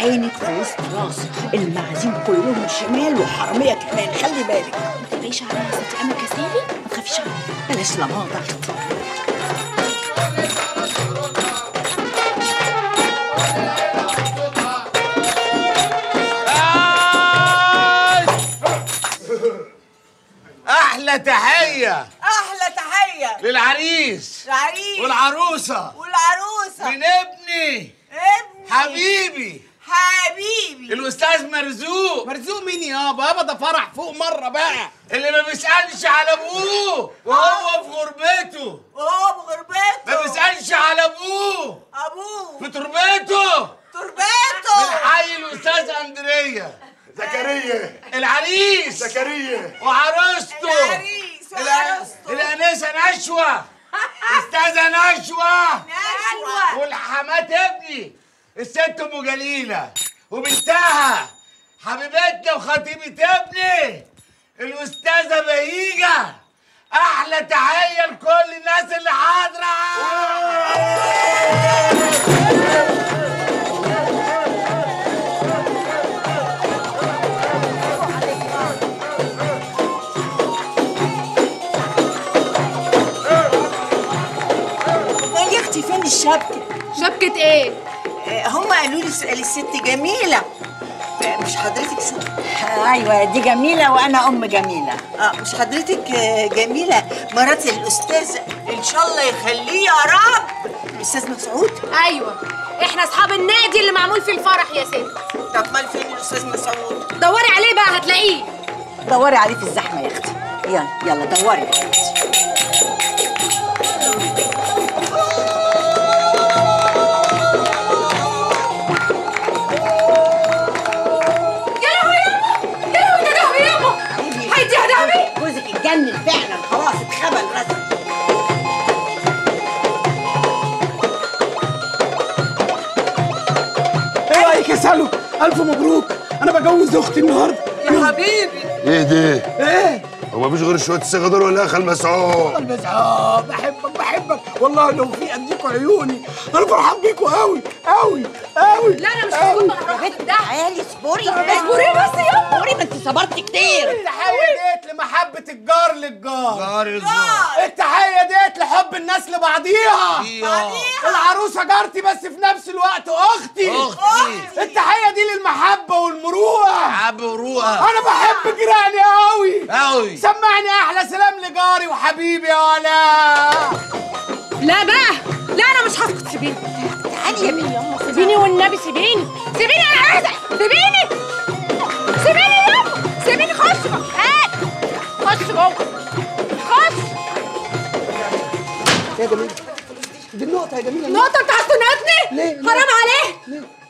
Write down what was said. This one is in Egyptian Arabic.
عينك في وسط راسي المعازيم كلهم شمال وحراميه كمان خلي بالك ما تقلقيش عليا يا ستي انا كسالي ما تخافيش عليا بلاش لماضه احلى تحيه احلى تحيه للعريس العريس والعروسه والعروسه من ابني ابني حبيبي حبيبي الاستاذ مرزوق مرزوق مين يابا يابا ده فرح فوق مره بقى اللي ما بيسالش على ابوه وهو في غربته وهو بغربته ما بيسالش على ابوه ابوه في تربته تربته من حي الاستاذ اندريا زكريا العريس زكريا وعروسته العريس الع- وعروسته الانسه نشوه استاذه نشوه نشوة والحمات ابني الست ام جليله وبنتها حبيبتنا وخطيبه ابني الاستاذه بهيجه احلى تحيه لكل الناس اللي حاضره امال يا اختي فين الشبكه شبكة ايه؟ هم قالوا لي اسال الست جميله آه، مش حضرتك ست ايوه دي جميله وانا ام جميله اه مش حضرتك آه، جميله مرات الاستاذ ان شاء الله يخليه يا رب الاستاذ مسعود ايوه احنا اصحاب النادي اللي معمول فيه الفرح يا ست طب مال فين الاستاذ مسعود دوري عليه بقى هتلاقيه دوري عليه في الزحمه يا اختي يلا يلا دوري يا اختي يا لهوي ياما يا لهوي يا لهوي ياما هيدي هدامي جوزك اتجنن فعلا خلاص اتخبل رسم ايه رايك يا سالو الف مبروك انا بجوز اختي النهارده يا حبيبي ايه ده؟ ايه هو مفيش غير شويه الصيغه دول ولا يا خال مسعود؟ بس اه بحبك بحبك والله لو في اديكوا عيوني انا فرحان بيكوا قوي قوي قوي لا انا مش هسكت على الراجل ده تعالي اصبري اصبري بس ياما اصبري ما انت صبرتي كتير التحية ديت لمحبة الجار للجار جار الزهر التحية ديت لحب الناس لبعضيها العروسة جارتي بس في نفس الوقت اختي اختي التحية دي للمحبة والمروءة عب وروقه انا بحب جيراني قوي قوي سمعني احلى سلام لجاري وحبيبي يا ولا لا بقى لا انا مش هسكت سيبيني تعالي يا بنت سيبيني والنبي سيبيني سيبيني انا عايزه سيبيني سيبيني ياما سيبيني خش بقى هات خش جوه خش يا جميل دي النقطة يا جميلة النقطة بتاعت خناقتني ليه؟ ليه؟ حرام عليه